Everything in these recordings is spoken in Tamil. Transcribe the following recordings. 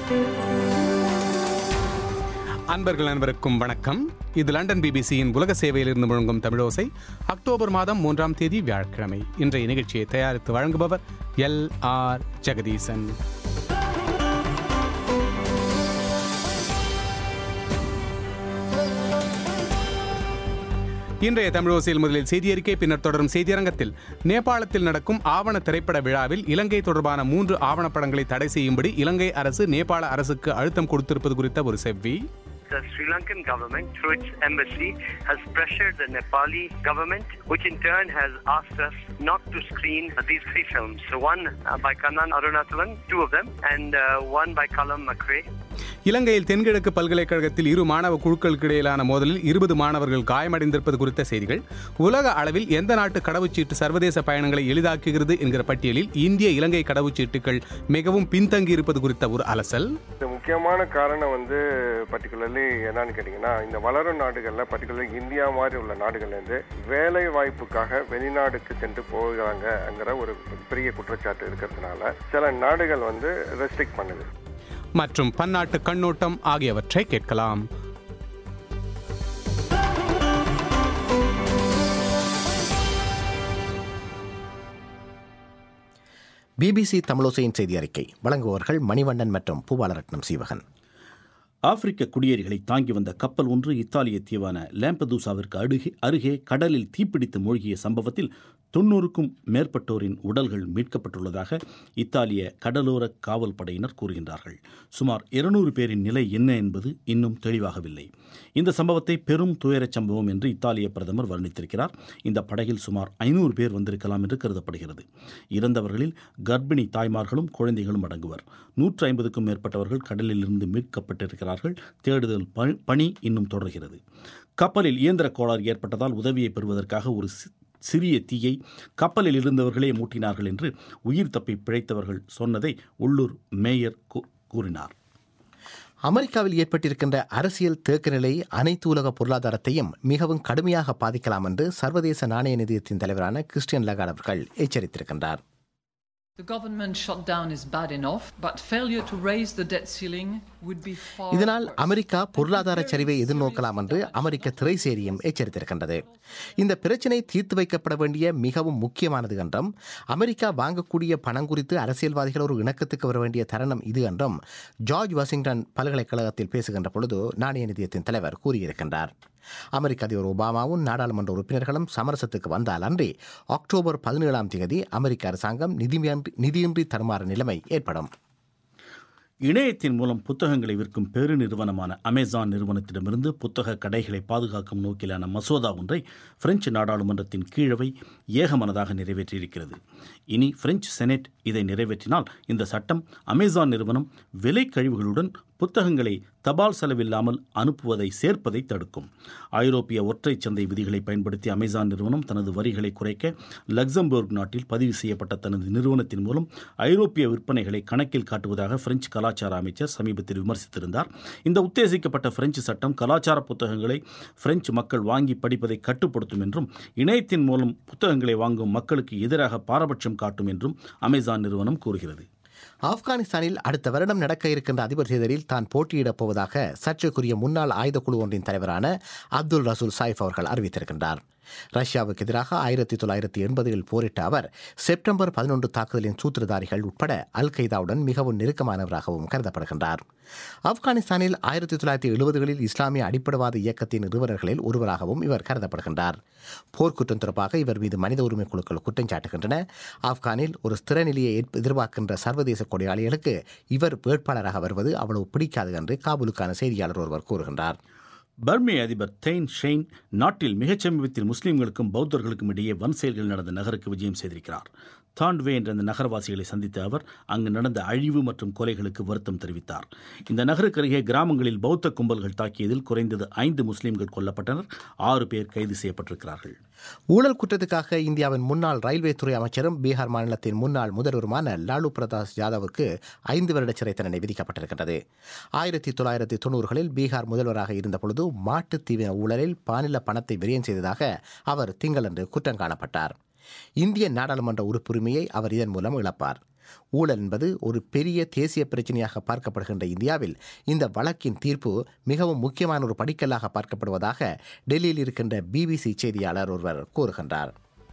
அன்பர்கள் அனைவருக்கும் வணக்கம் இது லண்டன் பிபிசியின் உலக சேவையிலிருந்து முழங்கும் தமிழோசை அக்டோபர் மாதம் மூன்றாம் தேதி வியாழக்கிழமை இன்றைய நிகழ்ச்சியை தயாரித்து வழங்குபவர் எல் ஆர் ஜெகதீசன் இன்றைய தமிழோசையில் முதலில் செய்தியறிக்கை பின்னர் தொடரும் செய்தியரங்கத்தில் நேபாளத்தில் நடக்கும் ஆவண திரைப்பட விழாவில் இலங்கை தொடர்பான மூன்று ஆவணப்படங்களை தடை செய்யும்படி இலங்கை அரசு நேபாள அரசுக்கு அழுத்தம் கொடுத்திருப்பது குறித்த ஒரு செவ்வி The Sri Lankan government, through its embassy, has pressured the Nepali government, which in turn has asked us not to screen these three films. So one uh, by Kannan Arunathalan, two of them, and uh, one by Kalam Makre. இலங்கையில் தென்கிழக்கு பல்கலைக்கழகத்தில் இரு மாணவ குழுக்களுக்கு இடையிலான மோதலில் இருபது மாணவர்கள் காயமடைந்திருப்பது குறித்த செய்திகள் உலக அளவில் எந்த நாட்டு கடவுச்சீட்டு சர்வதேச பயணங்களை எளிதாக்குகிறது என்கிற பட்டியலில் இந்திய இலங்கை கடவுச்சீட்டுகள் மிகவும் பின்தங்கி குறித்த ஒரு அலசல் இது முக்கியமான காரணம் வந்து பர்டிகுலர்லி என்னன்னு கேட்டிங்கன்னா இந்த வளரும் நாடுகளில் பர்டிகுலர்லி இந்தியா மாதிரி உள்ள நாடுகள்லேருந்து வேலை வாய்ப்புக்காக வெளிநாடுக்கு சென்று போகிறாங்கங்கிற ஒரு பெரிய குற்றச்சாட்டு இருக்கிறதுனால சில நாடுகள் வந்து ரெஸ்ட்ரிக்ட் பண்ணுது மற்றும் பன்னாட்டு கண்ணோட்டம் ஆகியவற்றை கேட்கலாம் பிபிசி தமிழோசையின் செய்தி அறிக்கை வழங்குபவர்கள் மணிவண்ணன் மற்றும் பூபாலரட்னம் சீவகன் ஆப்பிரிக்க குடியேறிகளை தாங்கி வந்த கப்பல் ஒன்று இத்தாலிய தீவான லேம்பதூசாவிற்கு அருகே அருகே கடலில் தீப்பிடித்து மூழ்கிய சம்பவத்தில் தொன்னூறுக்கும் மேற்பட்டோரின் உடல்கள் மீட்கப்பட்டுள்ளதாக இத்தாலிய கடலோர காவல் படையினர் கூறுகின்றார்கள் சுமார் இருநூறு பேரின் நிலை என்ன என்பது இன்னும் தெளிவாகவில்லை இந்த சம்பவத்தை பெரும் துயரச் சம்பவம் என்று இத்தாலிய பிரதமர் வர்ணித்திருக்கிறார் இந்த படகில் சுமார் ஐநூறு பேர் வந்திருக்கலாம் என்று கருதப்படுகிறது இறந்தவர்களில் கர்ப்பிணி தாய்மார்களும் குழந்தைகளும் அடங்குவர் நூற்று ஐம்பதுக்கும் மேற்பட்டவர்கள் கடலில் இருந்து மீட்கப்பட்டிருக்கிறார்கள் தேடுதல் ப- பணி இன்னும் தொடர்கிறது கப்பலில் இயந்திர கோளாறு ஏற்பட்டதால் உதவியை பெறுவதற்காக ஒரு சி- சிறிய தீயை கப்பலில் இருந்தவர்களே மூட்டினார்கள் என்று உயிர் தப்பி பிழைத்தவர்கள் சொன்னதை உள்ளூர் மேயர் கூ- கூறினார் அமெரிக்காவில் ஏற்பட்டிருக்கின்ற அரசியல் தேக்கநிலை அனைத்து உலக பொருளாதாரத்தையும் மிகவும் கடுமையாக பாதிக்கலாம் என்று சர்வதேச நாணய நிதியத்தின் தலைவரான கிறிஸ்டியன் லகார்ட் அவர்கள் எச்சரித்திருக்கின்றார் The government shutdown is bad enough, but failure to raise the debt ceiling would be far இதனால் worse. அமெரிக்கா பொருளாதார சரிவை எதிர்நோக்கலாம் என்று அமெரிக்க திரைசேரியும் எச்சரித்திருக்கின்றது இந்த பிரச்சினை தீர்த்து வைக்கப்பட வேண்டிய மிகவும் முக்கியமானது என்றும் அமெரிக்கா வாங்கக்கூடிய பணம் குறித்து அரசியல்வாதிகள் ஒரு இணக்கத்துக்கு வர வேண்டிய தருணம் இது என்றும் ஜார்ஜ் வாஷிங்டன் பல்கலைக்கழகத்தில் பேசுகின்ற பொழுது நாணய நிதியத்தின் தலைவர் கூறியிருக்கின்றார் அமெரிக்க அதிபர் ஒபாமாவும் நாடாளுமன்ற உறுப்பினர்களும் சமரசத்துக்கு வந்தால் அன்றி அக்டோபர் பதினேழாம் தேதி அமெரிக்க அரசாங்கம் நிதியின்றி நிதியின்றி தருமாற நிலைமை ஏற்படும் இணையத்தின் மூலம் புத்தகங்களை விற்கும் பெருநிறுவனமான அமேசான் நிறுவனத்திடமிருந்து புத்தக கடைகளை பாதுகாக்கும் நோக்கிலான மசோதா ஒன்றை பிரெஞ்சு நாடாளுமன்றத்தின் கீழவை ஏகமனதாக நிறைவேற்றியிருக்கிறது இனி பிரெஞ்சு செனட் இதை நிறைவேற்றினால் இந்த சட்டம் அமேசான் நிறுவனம் விலை கழிவுகளுடன் புத்தகங்களை தபால் செலவில்லாமல் அனுப்புவதை சேர்ப்பதை தடுக்கும் ஐரோப்பிய ஒற்றைச் சந்தை விதிகளை பயன்படுத்தி அமேசான் நிறுவனம் தனது வரிகளை குறைக்க லக்சம்பர்க் நாட்டில் பதிவு செய்யப்பட்ட தனது நிறுவனத்தின் மூலம் ஐரோப்பிய விற்பனைகளை கணக்கில் காட்டுவதாக பிரெஞ்சு கலாச்சார அமைச்சர் சமீபத்தில் விமர்சித்திருந்தார் இந்த உத்தேசிக்கப்பட்ட பிரெஞ்சு சட்டம் கலாச்சார புத்தகங்களை பிரெஞ்சு மக்கள் வாங்கி படிப்பதை கட்டுப்படுத்தும் என்றும் இணையத்தின் மூலம் புத்தகங்களை வாங்கும் மக்களுக்கு எதிராக பாரபட்சம் காட்டும் என்றும் அமேசான் நிறுவனம் கூறுகிறது ஆப்கானிஸ்தானில் அடுத்த வருடம் நடக்க இருக்கின்ற அதிபர் தேர்தலில் தான் போட்டியிடப் போவதாக சர்ச்சைக்குரிய முன்னாள் ஆயுதக்குழு ஒன்றின் தலைவரான அப்துல் ரசூல் சாயிஃப் அவர்கள் அறிவித்திருக்கின்றார் ரஷ்யாவுக்கு எதிராக ஆயிரத்தி தொள்ளாயிரத்தி எண்பதுகளில் போரிட்ட அவர் செப்டம்பர் பதினொன்று தாக்குதலின் சூத்திரதாரிகள் உட்பட அல் கைதாவுடன் மிகவும் நெருக்கமானவராகவும் கருதப்படுகின்றார் ஆப்கானிஸ்தானில் ஆயிரத்தி தொள்ளாயிரத்தி எழுபதுகளில் இஸ்லாமிய அடிப்படைவாத இயக்கத்தின் நிறுவனர்களில் ஒருவராகவும் இவர் கருதப்படுகின்றார் போர்க்குற்றம் தொடர்பாக இவர் மீது மனித உரிமை குழுக்கள் குற்றம் சாட்டுகின்றன ஆப்கானில் ஒரு ஸ்திர நிலையை ஏற்ப- எதிர்பார்க்கின்ற சர்வதேச கொடையாளிகளுக்கு இவர் வேட்பாளராக வருவது அவ்வளவு பிடிக்காது என்று காபூலுக்கான செய்தியாளர் ஒருவர் கூறுகின்றார் பர்மே அதிபர் தெயின் ஷெயின் நாட்டில் மிகச் சமீபத்தில் முஸ்லிம்களுக்கும் பௌத்தர்களுக்கும் இடையே வன் செயல்கள் நடந்த நகருக்கு விஜயம் செய்திருக்கிறார் தாண்ட்வே என்ற அந்த நகரவாசிகளை சந்தித்த அவர் அங்கு நடந்த அழிவு மற்றும் கொலைகளுக்கு வருத்தம் தெரிவித்தார் இந்த நகருக்கு அருகே கிராமங்களில் பௌத்த கும்பல்கள் தாக்கியதில் குறைந்தது ஐந்து முஸ்லிம்கள் கொல்லப்பட்டனர் ஆறு பேர் கைது செய்யப்பட்டிருக்கிறார்கள் ஊழல் குற்றத்துக்காக இந்தியாவின் முன்னாள் ரயில்வே துறை அமைச்சரும் பீகார் மாநிலத்தின் முன்னாள் முதல்வருமான லாலு பிரதாஸ் யாதவுக்கு ஐந்து வருட சிறை தண்டனை விதிக்கப்பட்டிருக்கிறது ஆயிரத்தி தொள்ளாயிரத்தி தொண்ணூறுகளில் பீகார் முதல்வராக இருந்தபொழுது மாட்டுத் தீவின ஊழலில் மாநில பணத்தை விரயம் செய்ததாக அவர் திங்களன்று குற்றம் காணப்பட்டார் இந்திய நாடாளுமன்ற உறுப்புரிமையை அவர் இதன் மூலம் இழப்பார் ஊழல் என்பது ஒரு பெரிய தேசிய பிரச்சனையாக பார்க்கப்படுகின்ற இந்தியாவில் இந்த வழக்கின் தீர்ப்பு மிகவும் முக்கியமான ஒரு படிக்கல்லாக பார்க்கப்படுவதாக டெல்லியில் இருக்கின்ற பிபிசி செய்தியாளர் ஒருவர் கூறுகின்றார்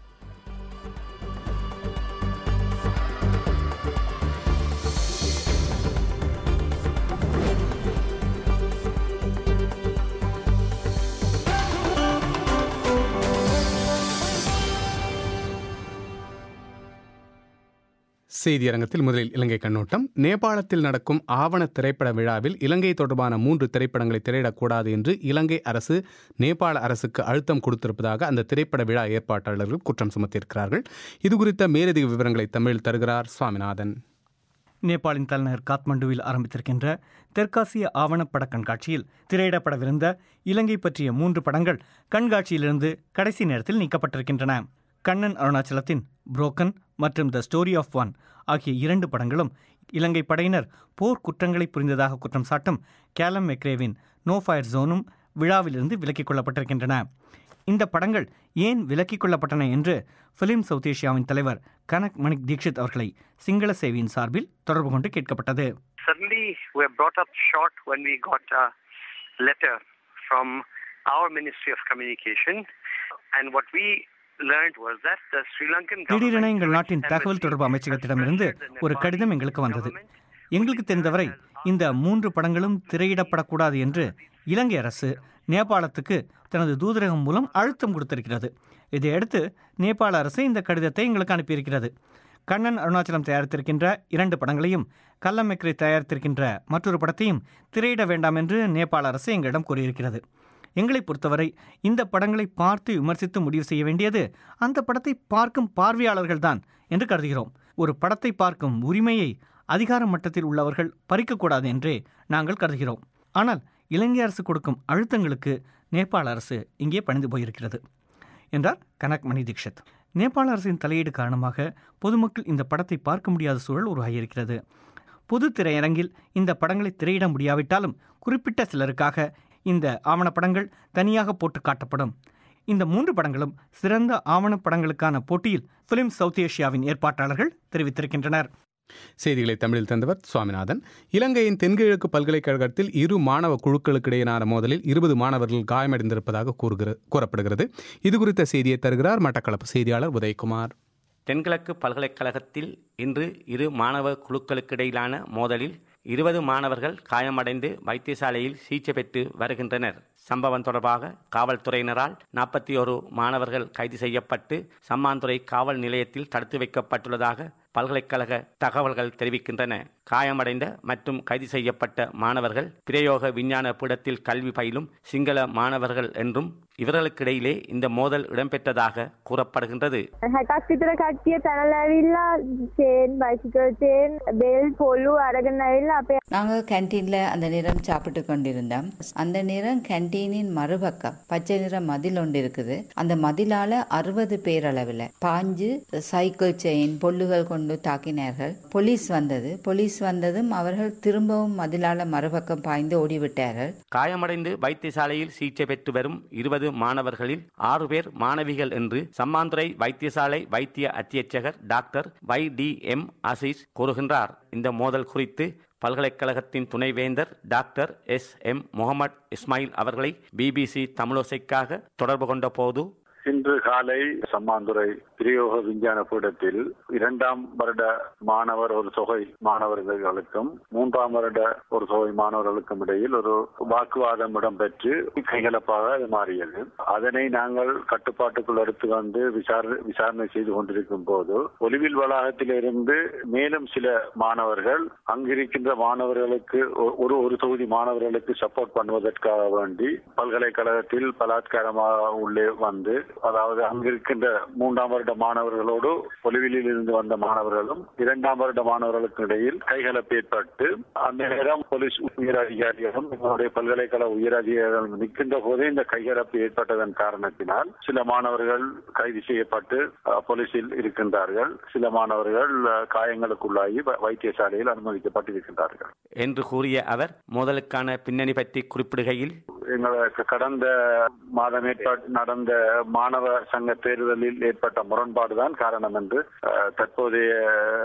செய்தியரங்கத்தில் முதலில் இலங்கை கண்ணோட்டம் நேபாளத்தில் நடக்கும் ஆவண திரைப்பட விழாவில் இலங்கை தொடர்பான மூன்று திரைப்படங்களை திரையிடக்கூடாது என்று இலங்கை அரசு நேபாள அரசுக்கு அழுத்தம் கொடுத்திருப்பதாக அந்த திரைப்பட விழா ஏற்பாட்டாளர்கள் குற்றம் சுமத்தியிருக்கிறார்கள் இது குறித்த மேலதிக விவரங்களை தமிழில் தருகிறார் சுவாமிநாதன் நேபாளின் தலைநகர் காத்மண்டுவில் ஆரம்பித்திருக்கின்ற தெற்காசிய ஆவணப்பட கண்காட்சியில் திரையிடப்படவிருந்த இலங்கை பற்றிய மூன்று படங்கள் கண்காட்சியிலிருந்து கடைசி நேரத்தில் நீக்கப்பட்டிருக்கின்றன கண்ணன் அருணாச்சலத்தின் புரோக்கன் மற்றும் த ஸ்டோரி ஆஃப் ஒன் ஆகிய இரண்டு படங்களும் இலங்கை படையினர் போர் குற்றங்களை புரிந்ததாக குற்றம் சாட்டும் கேலம் மெக்ரேவின் நோ ஃபயர் ஜோனும் விழாவிலிருந்து விலக்கிக் கொள்ளப்பட்டிருக்கின்றன இந்த படங்கள் ஏன் விலக்கிக் கொள்ளப்பட்டன என்று பிலிம் சவுத் ஏஷியாவின் தலைவர் கனக் மணிக் தீக்ஷித் அவர்களை சிங்கள சேவையின் சார்பில் தொடர்பு கொண்டு கேட்கப்பட்டது Suddenly, we were brought up short when we got a letter from our Ministry of Communication, and what we learned was that the Sri Lankan திடீரென government எங்கள் நாட்டின் தகவல் தொடர்பு அமைச்சகத்திடமிருந்து ஒரு கடிதம் எங்களுக்கு வந்தது எங்களுக்கு தெரிந்தவரை இந்த மூன்று படங்களும் திரையிடப்படக்கூடாது என்று இலங்கை அரசு நேபாளத்துக்கு தனது தூதரகம் மூலம் அழுத்தம் கொடுத்திருக்கிறது இதையடுத்து நேபாள அரசு இந்த கடிதத்தை எங்களுக்கு அனுப்பியிருக்கிறது கண்ணன் அருணாச்சலம் தயாரித்திருக்கின்ற இரண்டு படங்களையும் கல்லம் மெக்ரி தயாரித்திருக்கின்ற மற்றொரு படத்தையும் திரையிட வேண்டாம் என்று நேபாள அரசு எங்களிடம் கூறியிருக்கிறது எங்களை பொறுத்தவரை இந்த படங்களை பார்த்து விமர்சித்து முடிவு செய்ய வேண்டியது அந்த படத்தை பார்க்கும் பார்வையாளர்கள்தான் என்று கருதுகிறோம் ஒரு படத்தை பார்க்கும் உரிமையை அதிகார மட்டத்தில் உள்ளவர்கள் பறிக்கக்கூடாது என்றே நாங்கள் கருதுகிறோம் ஆனால் இலங்கை அரசு கொடுக்கும் அழுத்தங்களுக்கு நேபாள அரசு இங்கே பணிந்து போயிருக்கிறது என்றார் கனக் மணி தீக்ஷித் நேபாள அரசின் தலையீடு காரணமாக பொதுமக்கள் இந்த படத்தை பார்க்க முடியாத சூழல் உருவாகியிருக்கிறது பொது திரையரங்கில் இந்த படங்களை திரையிட முடியாவிட்டாலும் குறிப்பிட்ட சிலருக்காக இந்த ஆவணப்படங்கள் தனியாக போட்டு காட்டப்படும் இந்த மூன்று படங்களும் சிறந்த ஆவணப்படங்களுக்கான போட்டியில் பிலிம் சவுத் ஏஷியாவின் ஏற்பாட்டாளர்கள் தெரிவித்திருக்கின்றனர் செய்திகளை தமிழில் தந்தவர் சுவாமிநாதன் இலங்கையின் தென்கிழக்கு பல்கலைக்கழகத்தில் இரு மாணவ குழுக்களுக்கிடையிலான மோதலில் இருபது மாணவர்கள் காயமடைந்திருப்பதாக கூறுகிற கூறப்படுகிறது இது குறித்த செய்தியை தருகிறார் மட்டக்களப்பு செய்தியாளர் உதயகுமார் தென்கிழக்கு பல்கலைக்கழகத்தில் இன்று இரு மாணவ குழுக்களுக்கிடையிலான மோதலில் இருபது மாணவர்கள் காயமடைந்து வைத்தியசாலையில் சிகிச்சை பெற்று வருகின்றனர் சம்பவம் தொடர்பாக காவல்துறையினரால் நாற்பத்தி ஒரு மாணவர்கள் கைது செய்யப்பட்டு சம்மாந்துறை காவல் நிலையத்தில் தடுத்து வைக்கப்பட்டுள்ளதாக பல்கலைக்கழக தகவல்கள் தெரிவிக்கின்றன காயமடைந்த மற்றும் கைது செய்யப்பட்ட மாணவர்கள் பிரயோக விஞ்ஞான பீடத்தில் கல்வி பயிலும் சிங்கள மாணவர்கள் என்றும் இவர்களுக்கிடையிலே இந்த மோதல் இடம்பெற்றதாக கூறப்படுகின்றது හැටක් විතර කට්ටිය පැනලා ඇවිල්ලා චේන් බයිසිකල් චේන් බෙල් පොල්ලු අරගෙන ඇවිල්ලා අපේ நாங்கள் கேன்டீன்ல அந்த நேரம் சாப்பிட்டு கொண்டிருந்தோம் அந்த நேரம் கேன்டீனின் மறுபக்கம் பச்சை நிற மதில் ஒன்று இருக்குது அந்த மதிலால அறுபது பேர் அளவில் பாஞ்சு சைக்கிள் செயின் பொல்லுகள் கொண்டு தாக்கினார்கள் போலீஸ் வந்தது போலீஸ் வந்ததும் அவர்கள் திரும்பவும் மதிலால மறுபக்கம் பாய்ந்து ஓடிவிட்டார்கள் காயமடைந்து வைத்தியசாலையில் சிகிச்சை பெற்று வரும் இருபது மாணவர்களில் ஆறு பேர் மாணவிகள் என்று சம்மாந்துறை வைத்தியசாலை வைத்திய அத்தியட்சகர் doctor Y T M Azeez கூறுகின்றார் இந்த மோதல் குறித்து பல்கலைக்கழகத்தின் துணைவேந்தர் doctor S M Mohamed Ismail அவர்களை பிபிசி தமிழோசைக்காக தொடர்பு கொண்ட போது இன்று காலை சம்மாந்துறை பிரயோக விஞ்ஞான பீடத்தில் இரண்டாம் வருட மாணவர் ஒரு தொகை மாணவர்களுக்கும் மூன்றாம் வருட ஒரு தொகை மாணவர்களுக்கும் இடையில் ஒரு வாக்குவாதம் இடம்பெற்று கைகலப்பாக அது மாறியது அதனை நாங்கள் கட்டுப்பாட்டுக்குள் எடுத்து வந்து விசாரணை விசாரணை செய்து கொண்டிருக்கும் போது ஒலிவில் வளாகத்திலிருந்து மேலும் சில மாணவர்கள் அங்கிருக்கின்ற மாணவர்களுக்கு ஒ- ஒரு ஒரு தொகுதி மாணவர்களுக்கு சப்போர்ட் பண்ணுவதற்காக வேண்டி பல்கலைக்கழகத்தில் பலாத்காரமாக உள்ளே வந்து அதாவது அங்கிருக்கின்ற மூன்றாம் வருட மாணவர்களோடு ஒலிவிலில் இருந்து வந்த மாணவர்களும் இரண்டாம் வருட மாணவர்களுக்கு இடையில் கைகலப்பு ஏற்பட்டு அந்த நேரம் போலீஸ் உயர் அதிகாரிகளும் எங்களுடைய பல்கலைக்கழக உயர் அதிகாரிகளும் நிற்கின்ற போதே இந்த கைகலப்பு ஏற்பட்டதன் காரணத்தினால் சில மாணவர்கள் கைது செய்யப்பட்டு அஹ், போலீசில் இருக்கின்றார்கள் சில மாணவர்கள் அஹ், காயங்களுக்குள்ளாகி வ- வைத்தியசாலையில் அனுமதிக்கப்பட்டிருக்கின்றார்கள் என்று கூறிய அவர் மோதலுக்கான பின்னணி பற்றி குறிப்பிடுகையில் எங்களுக்கு கடந்த மாதம் ஏற்பட்ட நடந்த மாணவ சங்க தேர்தலில் ஏற்பட்ட முரண்பாடுதான் காரணம் என்று அஹ், தற்போதைய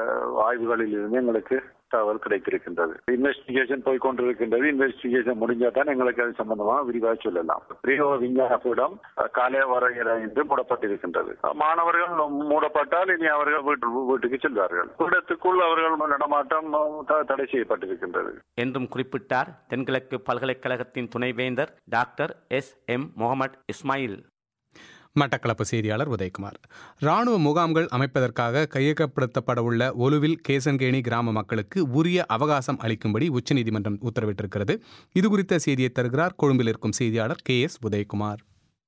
ஆய்வுகளில் இருந்து எங்களுக்கு தகவல் கிடைத்திருக்கின்றது இன்வெஸ்டிகேஷன் போய் கொண்டிருக்கின்றது இன்வெஸ்டிகேஷன் முடிஞ்சா தான் எங்களுக்கு அது சம்பந்தமா விரிவாக சொல்லலாம் பிரயோக விஞ்ஞான பீடம் காலை வரைகிற என்று மூடப்பட்டிருக்கின்றது மாணவர்கள் மூடப்பட்டால் இனி அவர்கள் வீட்டு வீட்டுக்கு செல்வார்கள் பீடத்துக்குள் அவர்கள் நடமாட்டம் த- தடை செய்யப்பட்டிருக்கின்றது என்றும் குறிப்பிட்டார் தென்கிழக்கு பல்கலைக்கழகத்தின் துணைவேந்தர் doctor S M Mohamed Ismail Batticaloa செய்தியாளர் உதயகுமார் ராணுவ முகாம்கள் அமைப்பதற்காக கையகப்படுத்தப்படவுள்ள ஒலுவில் கேசன்கேணி கிராம மக்களுக்கு உரிய அவகாசம் அளிக்கும்படி உச்சநீதிமன்றம் உத்தரவிட்டிருக்கிறது இதுகுறித்த செய்தியை தருகிறார் கொழும்பில் இருக்கும் செய்தியாளர் கே எஸ் உதயகுமார்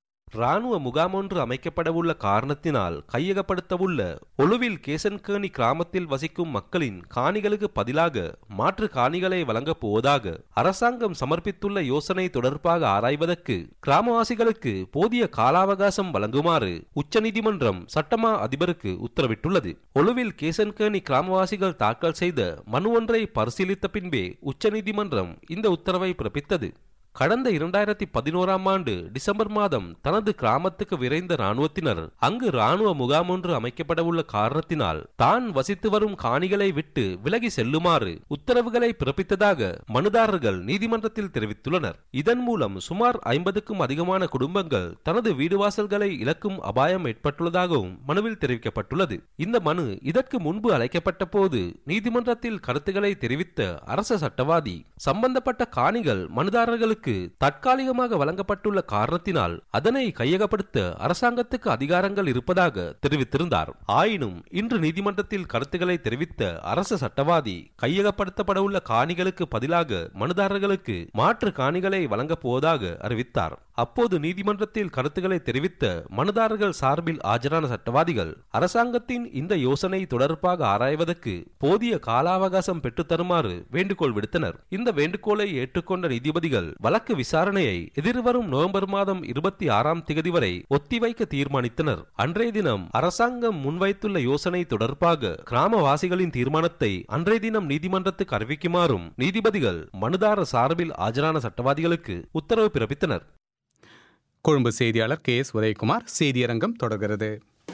ராணுவ முகாமொன்று அமைக்கப்படவுள்ள காரணத்தினால் கையகப்படுத்தவுள்ள ஒலுவில் கேசன்கேணி கிராமத்தில் வசிக்கும் மக்களின் காணிகளுக்கு பதிலாக மாற்று காணிகளை வழங்கப் போவதாக அரசாங்கம் சமர்ப்பித்துள்ள யோசனை தொடர்பாக ஆராய்வதற்கு கிராமவாசிகளுக்கு போதிய கால அவகாசம் வழங்குமாறு உச்சநீதிமன்றம் சட்டமா அதிபருக்கு உத்தரவிட்டுள்ளது ஒலுவில் கேசன்கேணி கிராமவாசிகள் தாக்கல் செய்த மனு ஒன்றை பரிசீலித்த பின்பே உச்சநீதிமன்றம் இந்த உத்தரவை பிறப்பித்தது கடந்த இரண்டாயிரத்தி பதினோராம் ஆண்டு டிசம்பர் மாதம் தனது கிராமத்துக்கு விரைந்த ராணுவத்தினர் அங்கு ராணுவ முகாம் ஒன்று அமைக்கப்படவுள்ள காரணத்தினால் தான் வசித்து வரும் காணிகளை விட்டு விலகி செல்லுமாறு உத்தரவுகளை பிறப்பித்ததாக மனுதாரர்கள் நீதிமன்றத்தில் தெரிவித்துள்ளனர் இதன் மூலம் சுமார் ஐம்பதுக்கும் அதிகமான குடும்பங்கள் தனது வீடு வாசல்களை இழக்கும் அபாயம் ஏற்பட்டுள்ளதாகவும் மனுவில் தெரிவிக்கப்பட்டுள்ளது இந்த மனு இதற்கு முன்பு அழைக்கப்பட்ட போது நீதிமன்றத்தில் கருத்துக்களை தெரிவித்த அரச சட்டவாதி சம்பந்தப்பட்ட காணிகள் மனுதாரர்களுக்கு தற்காலிகமாக வழங்கப்பட்டுள்ள காரணத்தினால் அதனை கையகப்படுத்த அரசாங்கத்துக்கு அதிகாரங்கள் இருப்பதாக தெரிவித்திருந்தார் ஆயினும் இன்று நீதிமன்றத்தில் கருத்துக்களை தெரிவித்த அரச சட்டவாதி கையகப்படுத்தப்படவுள்ள காணிகளுக்கு பதிலாக மனுதாரர்களுக்கு மாற்று காணிகளை வழங்கப் போவதாக அறிவித்தார் அப்போது நீதிமன்றத்தில் கருத்துக்களை தெரிவித்த மனுதாரர்கள் சார்பில் ஆஜரான சட்டவாதிகள் அரசாங்கத்தின் இந்த யோசனை தொடர்பாக ஆராய்வதற்கு போதிய கால அவகாசம் பெற்றுத் தருமாறு வேண்டுகோள் விடுத்தனர் இந்த வேண்டுகோளை ஏற்றுக்கொண்ட நீதிபதிகள் வழக்கு விசாரணையை எதிர்வரும் நவம்பர் மாதம் இருபத்தி ஆறாம் திகதி வரை ஒத்திவைக்க தீர்மானித்தனர் அன்றைய தினம் அரசாங்கம் முன்வைத்துள்ள யோசனை தொடர்பாக கிராமவாசிகளின் தீர்மானத்தை அன்றைய தினம் நீதிமன்றத்துக்கு அறிவிக்குமாறும் நீதிபதிகள் மனுதார சார்பில் ஆஜரான சட்டவாதிகளுக்கு உத்தரவு பிறப்பித்தனர் கொழும்பு செய்தியாளர் கே எஸ் உதயகுமார் செய்தியரங்கம் தொடர்கிறது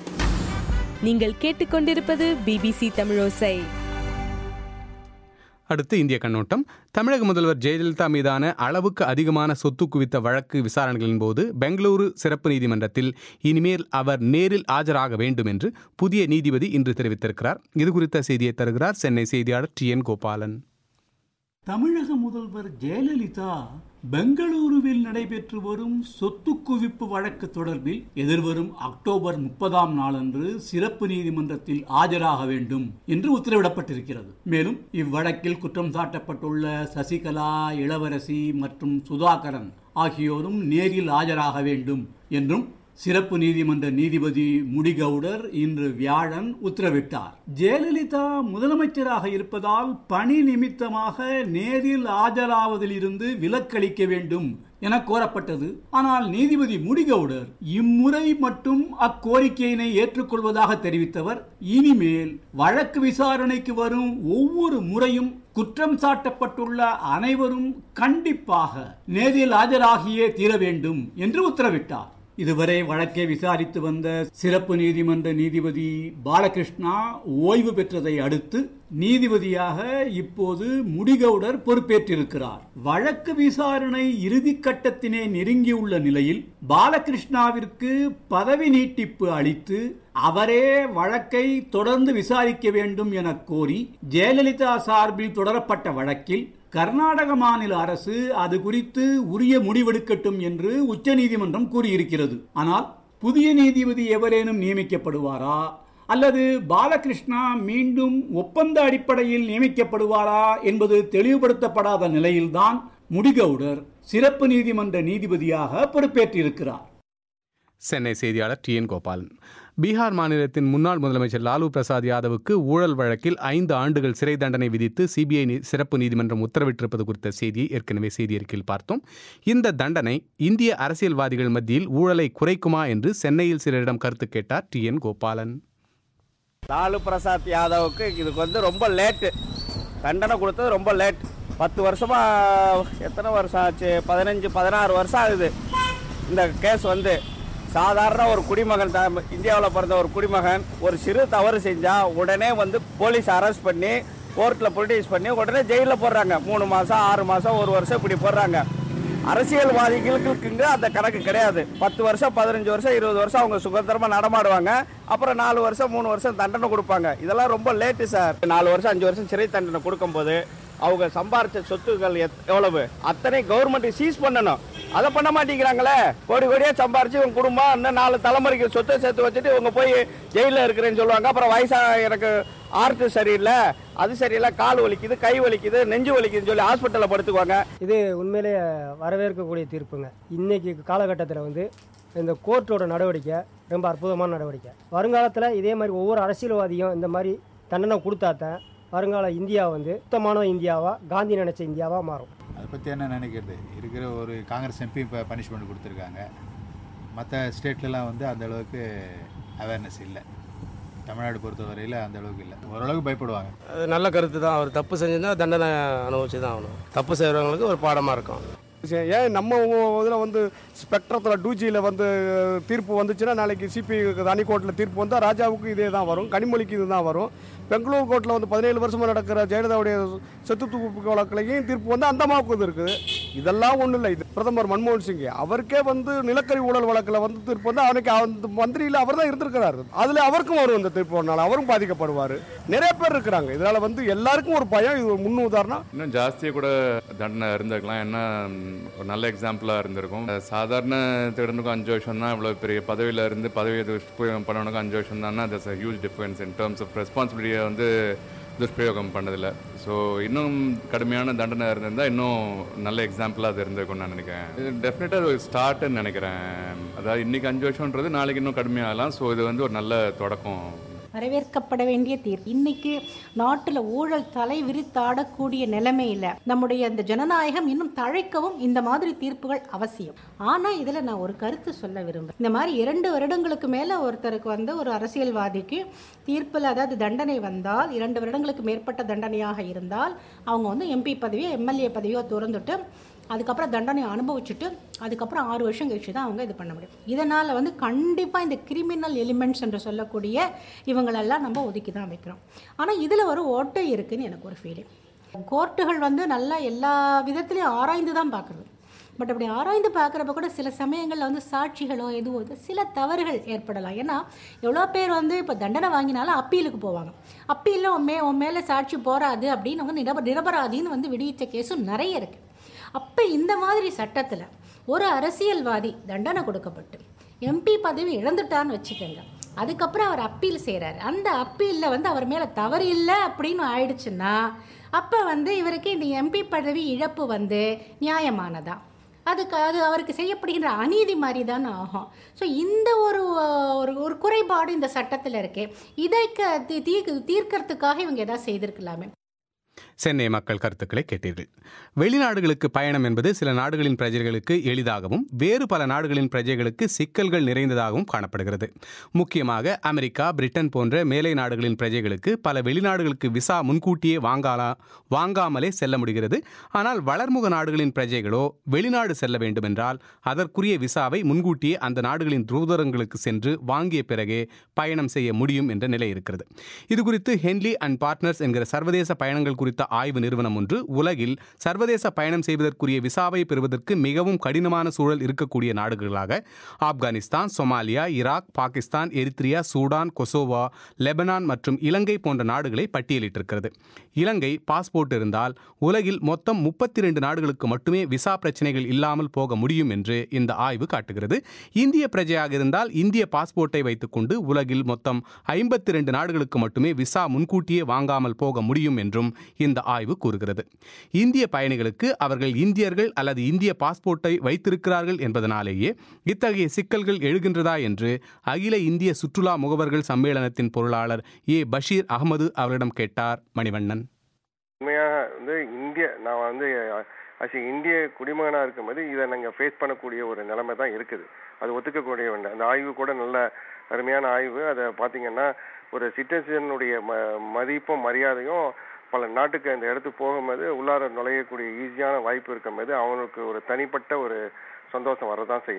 நீங்கள் கேட்டுக்கொண்டிருப்பது பிபிசி தமிழோசை அடுத்து இந்திய கண்ணோட்டம் தமிழக முதல்வர் ஜெயலலிதா மீதான அளவுக்கு அதிகமான சொத்து குவித்த வழக்கு விசாரணைகளின் போது பெங்களூரு சிறப்பு நீதிமன்றத்தில் இனிமேல் அவர் நேரில் ஆஜராக வேண்டும் என்று புதிய நீதிபதி இன்று தெரிவித்திருக்கிறார் இது குறித்த செய்தியை தருகிறார் சென்னை செய்தியாளர் டி என் கோபாலன் தமிழக முதல்வர் ஜெயலலிதா பெங்களூருவில் நடைபெற்று வரும் சொத்து குவிப்பு வழக்கு தொடர்பில் எதிர்வரும் அக்டோபர் முப்பதாம் நாளன்று சிறப்பு நீதிமன்றத்தில் ஆஜராக வேண்டும் என்று உத்தரவிடப்பட்டிருக்கிறது மேலும் இவ்வழக்கில் குற்றம் சாட்டப்பட்டுள்ள சசிகலா இளவரசி மற்றும் சுதாகரன் ஆகியோரும் நேரில் ஆஜராக வேண்டும் என்றும் சிறப்பு நீதிமன்ற நீதிபதி முடிகவுடர் இன்று வியாழன் உத்தரவிட்டார் ஜெயலலிதா முதலமைச்சராக இருப்பதால் பணி நிமித்தமாக நேரில் ஆஜராவதில் இருந்து விலக்களிக்க வேண்டும் என கோரப்பட்டது ஆனால் நீதிபதி முடிகவுடர் இம்முறை மட்டும் அக்கோரிக்கையினை ஏற்றுக்கொள்வதாக தெரிவித்தவர் இனிமேல் வழக்கு விசாரணைக்கு வரும் ஒவ்வொரு முறையும் குற்றம் சாட்டப்பட்டுள்ள அனைவரும் கண்டிப்பாக நேரில் ஆஜராகியே தீர வேண்டும் என்று உத்தரவிட்டார் இதுவரை வழக்கை விசாரித்து வந்த சிறப்பு நீதிமன்ற நீதிபதி பாலகிருஷ்ணா ஓய்வு பெற்றதை அடுத்து நீதிபதியாக இப்போது முடிகவுடர் பொறுப்பேற்றிருக்கிறார் வழக்கு விசாரணை இறுதி கட்டத்தினே நெருங்கியுள்ள நிலையில் பாலகிருஷ்ணாவிற்கு பதவி நீட்டிப்பு அளித்து அவரே வழக்கை தொடர்ந்து விசாரிக்க வேண்டும் என கோரி ஜெயலலிதா சார்பில் தொடரப்பட்ட வழக்கில் கர்நாடக மாநில அரசு அது குறித்து உரிய முடிவெடுக்கட்டும் என்று உச்சநீதிமன்றம் கூறியிருக்கிறது ஆனால் புதிய நீதிபதி எவரேனும் நியமிக்கப்படுவாரா அல்லது பாலகிருஷ்ணா மீண்டும் ஒப்பந்த அடிப்படையில் நியமிக்கப்படுவாரா என்பது தெளிவுபடுத்தப்படாத நிலையில்தான் முடிகவுடர் சிறப்பு நீதிமன்ற நீதிபதியாக பொறுப்பேற்றிருக்கிறார் சென்னை செய்தியாளர் டி என் கோபாலன் பீகார் மாநிலத்தின் முன்னாள் முதலமைச்சர் லாலு பிரசாத் யாதவுக்கு ஊழல் வழக்கில் ஐந்து ஆண்டுகள் சிறை தண்டனை விதித்து சிபிஐ நீ- சிறப்பு நீதிமன்றம் உத்தரவிட்டிருப்பது குறித்த செய்தியை ஏற்கனவே செய்தியறிக்கையில் பார்த்தோம் இந்த தண்டனை இந்திய அரசியல்வாதிகள் மத்தியில் ஊழலை குறைக்குமா என்று சென்னையில் சிலரிடம் கருத்து கேட்டார் டி என் கோபாலன் லாலு பிரசாத் யாதவுக்கு இதுக்கு வந்து ரொம்ப லேட்டு தண்டனை கொடுத்தது ரொம்ப லேட் பத்து வருஷமா எத்தனை வருஷம் ஆச்சு பதினஞ்சு பதினாறு வருஷம் ஆகுது இந்த கேஸ் வந்து சாதாரண ஒரு குடிமகன் தான் இந்தியாவில் பிறந்த ஒரு குடிமகன் ஒரு சிறு தவறு செஞ்சா உடனே வந்து போலீஸ் அரெஸ்ட் பண்ணி கோர்ட்டில் ப்ரொடியூஸ் பண்ணி உடனே ஜெயிலில் போடுறாங்க மூணு மாதம் ஆறு மாதம் ஒரு வருஷம் இப்படி போடுறாங்க அரசியல்வாதிகளுக்கு அந்த கணக்கு கிடையாது பத்து வருஷம் பதினஞ்சு வருஷம் இருபது வருஷம் அவங்க சுதந்திரமா நடமாடுவாங்க அப்புறம் நாலு வருஷம் மூணு வருஷம் தண்டனை கொடுப்பாங்க இதெல்லாம் ரொம்ப லேட்டு சார் நாலு வருஷம் அஞ்சு வருஷம் சிறை தண்டனை கொடுக்கும்போது அவங்க சம்பாரிச்ச சொத்துக்கள் எத்- எவ்வளவு அத்தனை கவர்மெண்ட் சீஸ் பண்ணணும் அதை பண்ண மாட்டேங்கிறாங்களே கோடி கோடியா சம்பாரிச்சு இவங்க குடும்பம் இன்னும் நாலு தலைமுறைக்கு சொத்தை சேர்த்து வச்சுட்டு இவங்க போய் ஜெயிலில் இருக்கிறேன்னு சொல்லுவாங்க அப்புறம் வயசா எனக்கு ஆர்ட் சரியில்லை அது சரியில்லை கால் வலிக்குது கை வலிக்குது நெஞ்சு வலிக்குதுன்னு சொல்லி ஹாஸ்பிட்டலில் படுத்துக்குவாங்க இது உண்மையிலே வரவேற்கக்கூடிய தீர்ப்புங்க இன்னைக்கு காலகட்டத்தில் வந்து இந்த கோர்ட்டோட நடவடிக்கை ரொம்ப அற்புதமான நடவடிக்கை வருங்காலத்தில் இதே மாதிரி ஒவ்வொரு அரசியல்வாதியும் இந்த மாதிரி தண்டனை கொடுத்தாதான் வருங்கால இந்தியா வந்து சுத்தமான இந்தியாவா காந்தி நினைச்ச இந்தியாவா மாறும் அதை பற்றி என்ன நினைக்கிறது இருக்கிற ஒரு காங்கிரஸ் எம்பி இப்போ பனிஷ்மெண்ட் கொடுத்துருக்காங்க மற்ற ஸ்டேட்லலாம் வந்து அந்த அளவுக்கு அவேர்னஸ் இல்லை தமிழ்நாடு பொறுத்தவரையில் அந்த அளவுக்கு இல்லை ஓரளவுக்கு பயப்படுவாங்க அது நல்ல கருத்து தான் அவர் தப்பு செஞ்சிருந்தா தண்டனை அனுபவிச்சு தான் ஆகணும் தப்பு செய்கிறவங்களுக்கு ஒரு பாடமாக இருக்கும் ஏன் நம்ம இதில் வந்து ஸ்பெக்ட்ரத்தில் டூஜியில் வந்து தீர்ப்பு வந்துச்சுன்னா நாளைக்கு சிபி தனி கோர்ட்டில் தீர்ப்பு வந்தால் ராஜாவுக்கு இதே தான் வரும் கனிமொழிக்கு இது தான் வரும் பெங்களூர் கோர்ட்டில் வந்து பதினேழு வருஷமாக நடக்கிற ஜெயலலிதாவுடைய சொத்து தூக்கு வழக்குலையும் தீர்ப்பு வந்து அந்த அம்மாவுக்கு இது இருக்குது இதெல்லாம் ஒன்றும் இல்லை இது பிரதமர் மன்மோகன் சிங் அவருக்கே வந்து நிலக்கரி ஊழல் வழக்கில் வந்து தீர்ப்பு வந்து அவனுக்கு அந்த மந்திரியில் அவர் தான் இருந்திருக்கிறாரு அதில் அவருக்கும் வரும் இந்த தீர்ப்பு ஒரு நாள் அவரும் பாதிக்கப்படுவார் நிறைய பேர் இருக்கிறாங்க இதனால் வந்து எல்லாருக்கும் ஒரு பயம் இது ஒரு முன் உதாரணம் இன்னும் ஜாஸ்தியாக கூட தண்டனை இருந்திருக்கலாம் என்ன ம், ஒரு நல்ல எக்ஸாம்பிளாக இருந்திருக்கும் சாதாரண திருடனுக்கும் அஞ்சு வருஷம் தான் இவ்வளோ பெரிய பதவியில் இருந்து பதவியை துஷ்பிரயோகம் பண்ணவனுக்கும் அஞ்சு வருஷம் தானே that's a huge difference in terms of ரெஸ்பான்சிபிலிட்டியை வந்து துஷ்பிரயோகம் பண்ணதில்ல ஸோ இன்னும் கடுமையான தண்டனை இருந்திருந்தால் இன்னும் நல்ல எக்ஸாம்பிளாக அது இருந்திருக்கும்னு நான் நினைக்கிறேன் இது டெஃபினட்டாக ஒரு ஸ்டார்ட்னு நினைக்கிறேன் அதாவது இன்னைக்கு அஞ்சு வருஷம்ன்றது நாளைக்கு இன்னும் கடுமையாகலாம் ஸோ இது வந்து ஒரு நல்ல தொடக்கம் வரவேற்கப்பட வேண்டிய தீர்ப்பு இன்னைக்கு நாட்டில் ஊழல் தலை விரித்தாடக்கூடிய நிலைமையில் நம்முடைய அந்த ஜனநாயகம் இன்னும் தழைக்கவும் இந்த மாதிரி தீர்ப்புகள் அவசியம் ஆனால் இதில் நான் ஒரு கருத்து சொல்ல விரும்புகிறேன் இந்த மாதிரி இரண்டு வருடங்களுக்கு மேலே ஒருத்தருக்கு வந்து ஒரு அரசியல்வாதிக்கு தீர்ப்பில் அதாவது தண்டனை வந்தால் இரண்டு வருடங்களுக்கு மேற்பட்ட தண்டனையாக இருந்தால் அவங்க வந்து எம்பி பதவியோ எம்எல்ஏ பதவியோ திறந்துட்டு அதுக்கப்புறம் தண்டனை அனுபவிச்சுட்டு அதுக்கப்புறம் ஆறு வருஷம் கழிச்சு தான் அவங்க இது பண்ண முடியும் இதனால் வந்து கண்டிப்பாக இந்த கிரிமினல் எலிமெண்ட்ஸ் என்று சொல்லக்கூடிய இவங்களெல்லாம் நம்ம ஒதுக்கி தான் வைக்கிறோம் ஆனால் இதில் ஒரு ஓட்டை இருக்குன்னு எனக்கு ஒரு ஃபீலிங் கோர்ட்டுகள் வந்து நல்லா எல்லா விதத்துலையும் ஆராய்ந்து தான் பார்க்குறது பட் அப்படி ஆராய்ந்து பார்க்குறப்ப கூட சில சமயங்களில் வந்து சாட்சிகளோ எதுவோ இது சில தவறுகள் ஏற்படலாம் ஏன்னா எவ்வளோ பேர் வந்து இப்போ தண்டனை வாங்கினாலும் அப்பீலுக்கு போவாங்க அப்பீலில் உன் மே உன் மேலே சாட்சி போராது அப்படின்னு அவங்க நிரப நிரபராதின்னு வந்து விடுவித்த கேஸும் நிறைய இருக்குது அப்போ இந்த மாதிரி சட்டத்தில் ஒரு அரசியல்வாதி தண்டனை கொடுக்கப்பட்டு எம்பி பதவி இழந்துட்டான்னு வச்சுக்கோங்க அதுக்கப்புறம் அவர் அப்பீல் செய்கிறாரு அந்த அப்பீலில் வந்து அவர் மேலே தவறு இல்லை அப்படின்னு ஆயிடுச்சுன்னா அப்போ வந்து இவருக்கு இந்த எம்பி பதவி இழப்பு வந்து நியாயமானதா அதுக்கு அது அவருக்கு செய்யப்படுகின்ற அநீதி மாதிரி தானே ஆகும் ஸோ இந்த ஒரு ஒரு ஒரு குறைபாடு இந்த சட்டத்தில் இருக்கு இதை க- தீ- தீ- தீர்க்கறதுக்காக இவங்க ஏதாவது செய்திருக்கலாமே சென்னை மக்கள் கருத்துக்களை கேட்டீர்கள் வெளிநாடுகளுக்கு பயணம் என்பது சில நாடுகளின் பிரஜைகளுக்கு எளிதாகவும் வேறு பல நாடுகளின் பிரஜைகளுக்கு சிக்கல்கள் நிறைந்ததாகவும் காணப்படுகிறது முக்கியமாக அமெரிக்கா பிரிட்டன் போன்ற மேலை நாடுகளின் பிரஜைகளுக்கு பல வெளிநாடுகளுக்கு விசா முன்கூட்டியே வாங்காலா வாங்காமலே செல்ல முடிகிறது ஆனால் வளர்முக நாடுகளின் பிரஜைகளோ வெளிநாடு செல்ல வேண்டுமென்றால் அதற்குரிய விசாவை முன்கூட்டியே அந்த நாடுகளின் தூதரங்களுக்கு சென்று வாங்கிய பிறகே பயணம் செய்ய முடியும் என்ற நிலை இருக்கிறது இது குறித்து ஹென்லி அண்ட் பார்ட்னர்ஸ் என்கிற சர்வதேச பயணங்கள் குறித்த ஆய்வு நிறுவனம் ஒன்று உலகில் சர்வதேச பயணம் செய்வதற்குரிய விசாவை பெறுவதற்கு மிகவும் கடினமான சூழல் இருக்கக்கூடிய நாடுகளாக Afghanistan Somalia Iraq Pakistan Eritrea Sudan Kosovo Lebanon மற்றும் இலங்கை போன்ற நாடுகளை பட்டியலிட்டிருக்கிறது இலங்கை பாஸ்போர்ட் இருந்தால் உலகில் மொத்தம் முப்பத்தி ரெண்டு நாடுகளுக்கு மட்டுமே விசா பிரச்சனைகள் இல்லாமல் போக முடியும் என்று இந்த ஆய்வு காட்டுகிறது இந்திய பிரஜையாக இருந்தால் இந்திய பாஸ்போர்ட்டை வைத்துக்கொண்டு உலகில் மொத்தம் ஐம்பத்தி ரெண்டு நாடுகளுக்கு மட்டுமே விசா முன்கூட்டியே வாங்காமல் போக முடியும் என்றும் இந்த ஆய்வு கூறுகிறது இந்திய பயணிகளுக்கு அவர்கள் இந்தியர்கள் அல்லது இந்திய பாஸ்போர்ட்டை வைத்திருக்கிறார்கள் என்பதனாலேயே இத்தகைய சிக்கல்கள் எழுகின்றதா என்று அகில இந்திய சுற்றுலா முகவர்கள் சம்மேளனத்தின் பொருளாளர் ஏ பஷீர் அகமது அவரிடம் கேட்டார் மணிவண்ணன் உண்மையாக வந்து இந்திய நான் வந்து ஆக்சுவலி இந்திய குடிமகனாக இருக்கும்போது இதை நாங்கள் ஃபேஸ் பண்ணக்கூடிய ஒரு நிலைமை தான் இருக்குது அது ஒத்துக்கக்கூடிய வேண்டாம் அந்த ஆய்வு கூட நல்ல அருமையான ஆய்வு அதை பார்த்தீங்கன்னா ஒரு சிட்டிசனுடைய ம மதிப்பும் மரியாதையும் பல நாட்டுக்கு அந்த இடத்துக்கு போகும்போது உள்ளார நுழையக்கூடிய ஈஸியான வாய்ப்பு இருக்கும்போது அவனுக்கு ஒரு தனிப்பட்ட ஒரு சந்தோஷம் வரதான் செய்யுது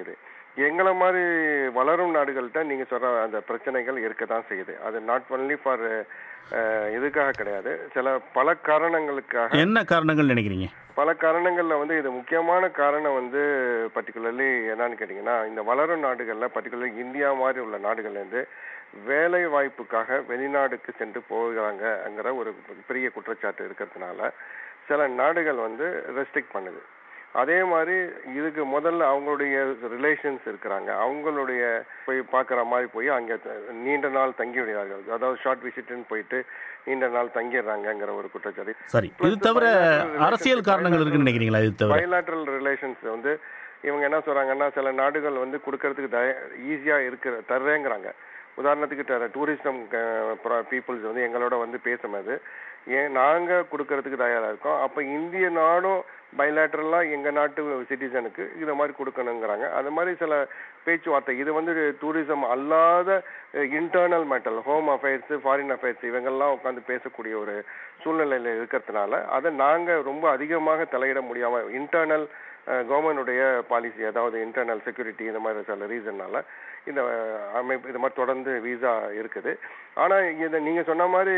எங்களை மாதிரி வளரும் நாடுகள்கிட்ட நீங்க சொல்ற அந்த பிரச்சனைகள் இருக்க தான் செய்யுது அது நாட் ஒன்லி ஃபார் இதுக்காக கிடையாது சில பல காரணங்களுக்காக என்ன காரணங்கள் நினைக்கிறீங்க பல காரணங்கள்ல வந்து இது முக்கியமான காரணம் வந்து பர்டிகுலர்லி என்னன்னு கேட்டிங்கன்னா இந்த வளரும் நாடுகள்ல பர்டிகுலர்லி இந்தியா மாதிரி உள்ள நாடுகள்ல இருந்து வேலை வாய்ப்புக்காக வெளிநாடுக்கு சென்று போகிறாங்கங்கிற ஒரு பெரிய குற்றச்சாட்டு இருக்கிறதுனால சில நாடுகள் வந்து ரெஸ்ட்ரிக்ட் பண்ணுது அதே மாதிரி இதுக்கு முதல்ல அவங்களுடைய ரிலேஷன்ஸ் இருக்கிறாங்க அவங்களுடைய போய் பார்க்குற மாதிரி போய் அங்கே நீண்ட நாள் தங்கி விடுகிறார்கள் அதாவது ஷார்ட் விசிட்னு போயிட்டு நீண்ட நாள் தங்கிடுறாங்கங்கிற ஒரு குற்றச்சாட்டு சரி இது தவிர அரசியல் காரணங்கள் இருக்குன்னு நினைக்கிறீங்களா இது தவிர பயலாட்ரல் ரிலேஷன்ஸ் வந்து இவங்க என்ன சொல்றாங்கன்னா சில நாடுகள் வந்து கொடுக்கறதுக்கு தய ஈஸியாக இருக்கிற தர்றேங்கிறாங்க உதாரணத்துக்கு டூரிசம் பீப்புள்ஸ் வந்து எங்களோட வந்து பேசும்போது ஏன் நாங்கள் கொடுக்கறதுக்கு தயாராக இருக்கோம் அப்போ இந்திய நாடும் பைலாட்ரலாக எங்கள் நாட்டு சிட்டிசனுக்கு இதை மாதிரி கொடுக்கணுங்கிறாங்க அது மாதிரி சில பேச்சுவார்த்தை இது வந்து டூரிசம் அல்லாத internal matter home affairs foreign affairs இவங்கெல்லாம் உட்காந்து பேசக்கூடிய ஒரு சூழ்நிலையில் இருக்கிறதுனால அதை நாங்கள் ரொம்ப அதிகமாக தலையிட முடியாமல் இன்டர்னல் கவர்மெண்டுடைய பாலிசி அதாவது இன்டர்னல் செக்யூரிட்டி இந்த மாதிரி சில ரீசன்னால இந்த அமைப்பு இது மாதிரி தொடர்ந்து விசா இருக்குது ஆனால் இதை நீங்கள் சொன்ன மாதிரி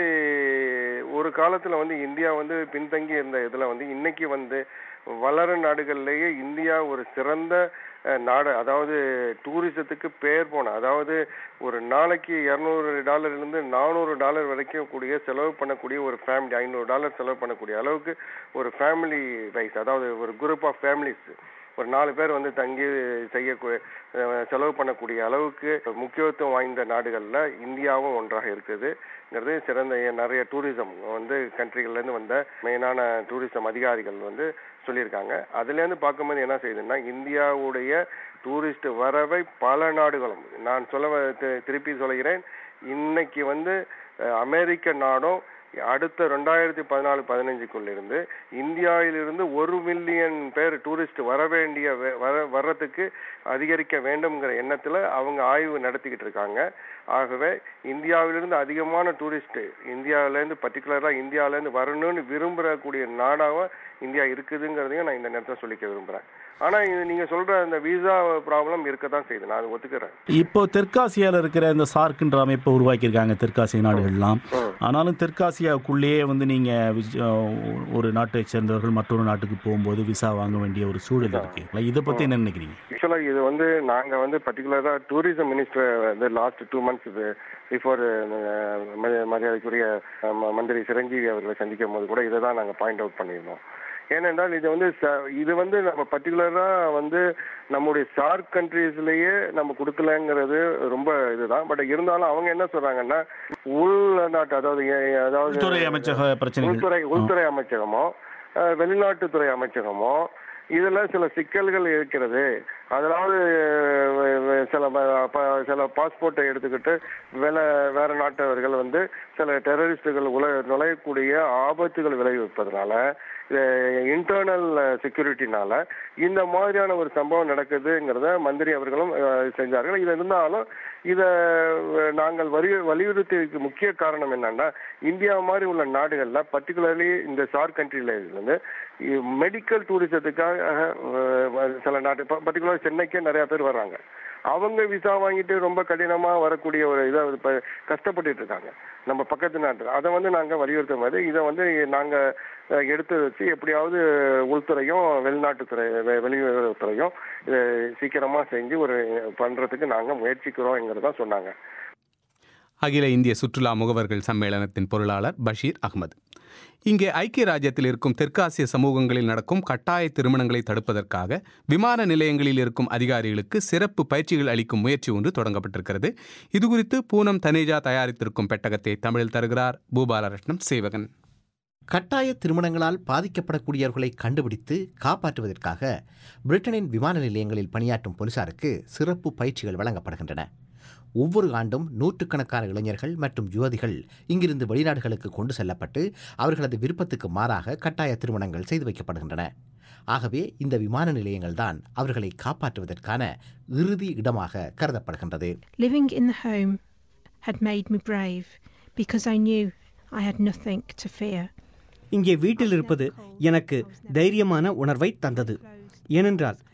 ஒரு காலத்தில் வந்து இந்தியா வந்து பின்தங்கி இருந்த இதில் வந்து இன்னைக்கு வந்து வளரும் நாடுகள்லேயே இந்தியா ஒரு சிறந்த நாடு அதாவது டூரிசத்துக்கு பேர் போன அதாவது ஒரு நாளைக்கு இரநூறு டாலர்லேருந்து நானூறு டாலர் வரைக்கும் கூடிய செலவு பண்ணக்கூடிய ஒரு ஃபேமிலி ஐநூறு டாலர் செலவு பண்ணக்கூடிய அளவுக்கு ஒரு ஃபேமிலி வைஸ் அதாவது ஒரு குரூப் ஆஃப் ஃபேமிலிஸ் ஒரு நாலு பேர் வந்து தங்கி செய்ய செலவு பண்ணக்கூடிய அளவுக்கு முக்கியத்துவம் வாய்ந்த நாடுகளில் இந்தியாவும் ஒன்றாக இருக்குதுங்கிறது சிறந்த நிறைய டூரிசம் வந்து கண்ட்ரிகள்லேருந்து வந்த மெயினான டூரிசம் அதிகாரிகள் வந்து சொல்லியிருக்காங்க அதுலேருந்து பார்க்கும்போது என்ன செய்யுதுன்னா இந்தியாவுடைய டூரிஸ்ட் வரவை பல நாடுகளும் நான் சொல்ல திருப்பி சொல்கிறேன் இன்னைக்கு வந்து அமெரிக்க நாடும் அடுத்த ரெண்டாயிரத்தி பதினாலு பதினஞ்சுக்குள்ளிருந்து இந்தியாவிலிருந்து ஒரு மில்லியன் பேர் டூரிஸ்ட் வர வேண்டிய வர வர்றதுக்கு அதிகரிக்க வேண்டும்ங்கிற எண்ணத்தில் அவங்க ஆய்வு நடத்திக்கிட்டு இருக்காங்க ஆகவே இந்தியாவிலிருந்து அதிகமான டூரிஸ்ட் இந்தியாவிலேருந்து பர்டிகுலராக இந்தியாவிலேருந்து வரணும்னு விரும்புகிறக்கூடிய நாடாக இந்தியா இருக்குதுங்கிறதையும் நான் இந்த நேரத்தில் சொல்லிக்க விரும்புகிறேன் ஆனால் இது நீங்கள் சொல்கிற அந்த விசா ப்ராப்ளம் இருக்க தான் செய்யுது நான் அதை ஒத்துக்கிறேன் இப்போ தெற்காசியாவில் இருக்கிற இந்த சார்க்குன்ற அமைப்பை உருவாக்கியிருக்காங்க தெற்காசிய நாடுகள்லாம் ஆனாலும் தெற்காசியாவுக்குள்ளேயே வந்து நீங்கள் ஒரு நாட்டை சேர்ந்தவர்கள் மற்றொரு நாட்டுக்கு போகும்போது விசா வாங்க வேண்டிய ஒரு சூழல் இருக்கு இதை பற்றி என்ன நினைக்கிறீங்க ஆக்சுவலாக இது வந்து நாங்கள் வந்து பர்டிகுலராக டூரிசம் மினிஸ்டர் வந்து லாஸ்ட் டூ மந்த்ஸ் பிஃபோர் மரியாதைக்குரிய மந்திரி சிரஞ்சீவி அவர்களை சந்திக்கும் போது கூட இதை தான் நாங்கள் பாயிண்ட் அவுட் பண்ணியிருந்தோம் ஏனென்றால் இது வந்து இது வந்து நம்ம பர்டிகுலராக வந்து நம்முடைய சார்க் கண்ட்ரீஸ்லயே நம்ம கொடுக்கலங்கிறது ரொம்ப இதுதான் பட் இருந்தாலும் அவங்க என்ன சொல்றாங்கன்னா உள்நாட்டு அதாவது அதாவது உள்துறை அமைச்சக பிரச்சனை உள்துறை உள்துறை அமைச்சகமோ வெளிநாட்டுத்துறை அமைச்சகமோ இதுல சில சிக்கல்கள் இருக்கிறது அதாவது சில சில பாஸ்போர்ட்டை எடுத்துக்கிட்டு வேற வேற நாட்டவர்கள் வந்து சில டெரரிஸ்டுகள் உல நுழையக்கூடிய ஆபத்துகள் விளைவிப்பதனால இன்டர்னல் செக்யூரிட்டினால இந்த மாதிரியான ஒரு சம்பவம் நடக்குதுங்கிறத மந்திரி அவர்களும் செஞ்சார்கள் இது இருந்தாலும் இதை நாங்கள் வலி வலியுறுத்தி முக்கிய காரணம் என்னன்னா இந்தியா மாதிரி உள்ள நாடுகளில் பர்டிகுலர்லி இந்த சார் கண்ட்ரில இருந்து மெடிக்கல் டூரிசத்துக்காக சில நாட்டு பர்டிகுலர் சென்னைக்கே நிறைய பேர் வர்றாங்க அவங்க விசா வாங்கிட்டு ரொம்ப கடினமா வரக்கூடிய ஒரு இதை இப்ப கஷ்டப்பட்டுட்டு இருக்காங்க நம்ம பக்கத்து நாட்டு அதை வந்து நாங்க வலியுறுத்தும் போது இதை வந்து நாங்க எடுத்து வச்சு எப்படியாவது உள்துறையும் வெளிநாட்டுத்துறை வெளியுறவுத்துறையும் இதை சீக்கிரமா செஞ்சு ஒரு பண்றதுக்கு நாங்க முயற்சிக்கிறோங்கிறதா சொன்னாங்க அகில இந்திய சுற்றுலா முகவர்கள் சம்மேளனத்தின் பொருளாளர் பஷீர் அகமது இங்கே ஐக்கிய ராஜ்யத்தில் இருக்கும் தெற்காசிய சமூகங்களில் நடக்கும் கட்டாய திருமணங்களை தடுப்பதற்காக விமான நிலையங்களில் இருக்கும் அதிகாரிகளுக்கு சிறப்பு பயிற்சிகள் அளிக்கும் முயற்சி ஒன்று தொடங்கப்பட்டிருக்கிறது இதுகுறித்து பூனம் தனேஜா தயாரித்திருக்கும் பெட்டகத்தை தமிழில் தருகிறார் பூபாலரட்னம் சேவகன் கட்டாய திருமணங்களால் பாதிக்கப்படக்கூடியவர்களை கண்டுபிடித்து காப்பாற்றுவதற்காக பிரிட்டனின் விமான நிலையங்களில் பணியாற்றும் போலீசாருக்கு சிறப்பு பயிற்சிகள் வழங்கப்படுகின்றன ஒவ்வொரு ஆண்டும் நூற்றுக்கணக்கான இளைஞர்கள் மற்றும் யுவதிகள் இங்கிருந்து வெளிநாடுகளுக்கு கொண்டு செல்லப்பட்டு அவர்களது விருப்பத்துக்கு மாறாக கட்டாய திருமணங்கள் செய்து வைக்கப்படுகின்றன ஆகவே இந்த விமான நிலையங்கள் தான் அவர்களை காப்பாற்றுவதற்கான இறுதி இடமாக கருதப்படுகின்றது Living in the home had made me brave because I knew I had nothing to fear. இங்கே வீட்டில் இருப்பது எனக்கு தைரியமான உணர்வை தந்தது ஏனென்றால்